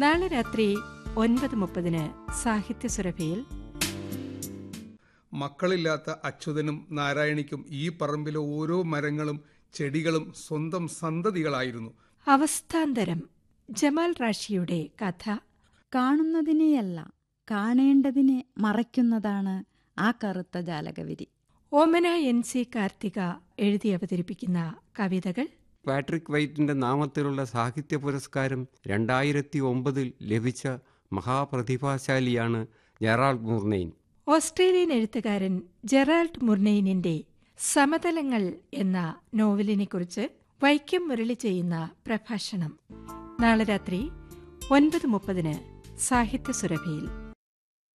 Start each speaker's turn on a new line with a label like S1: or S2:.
S1: നാളെ രാത്രി ഒൻപത് മുപ്പതിന് സാഹിത്യ സുരഭിയിൽ
S2: മക്കളില്ലാത്ത അച്യുതനും നാരായണിക്കും ഈ പറമ്പിലെ ഓരോ മരങ്ങളും ചെടികളും സ്വന്തം സന്തതികളായിരുന്നു
S1: അവസ്ഥാന്തരം ജമാൽ റാഷിയുടെ കഥ
S3: കാണുന്നതിനെയല്ല കാണേണ്ടതിനെ മറയ്ക്കുന്നതാണ് ആ കറുത്ത ജാലകവിരി
S1: ഓമന എൻ സി കാർത്തിക എഴുതി അവതരിപ്പിക്കുന്ന കവിതകൾ
S4: പാട്രിക് വൈറ്റിന്റെ നാമത്തിലുള്ള സാഹിത്യ പുരസ്കാരം രണ്ടായിരത്തി ഒമ്പതിൽ ലഭിച്ച മഹാപ്രതിഭാശാലിയാണ് ജെറാൾഡ് മുർനെയിൻ
S1: ഓസ്ട്രേലിയൻ എഴുത്തുകാരൻ ജെറാൾഡ് മുർനെയിനിന്റെ സമതലങ്ങൾ എന്ന നോവലിനെക്കുറിച്ച് വൈക്കം മുരളി ചെയ്യുന്ന പ്രഭാഷണം നാളെ രാത്രി ഒൻപത് മുപ്പതിന് സാഹിത്യ സുരഭിയിൽ